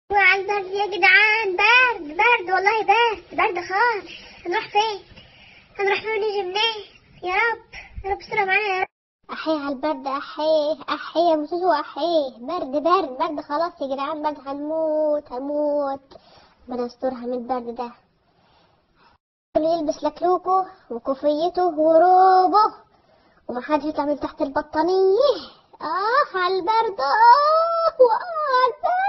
وعلى البرد يا جدعان برد برد والله برد برد خالص هنروح فين هنروح فين ونيجي منين يا رب يا رب استر معانا يا رب احيه على البرد احيه احيه يا مسوسو احيه برد برد برد خلاص يا جدعان برد هنموت هنموت ربنا يسترها من البرد ده كل يلبس لكلوكه وكوفيته وروبه ومحدش يطلع من تحت البطانية اه على البرد اه آه على البرد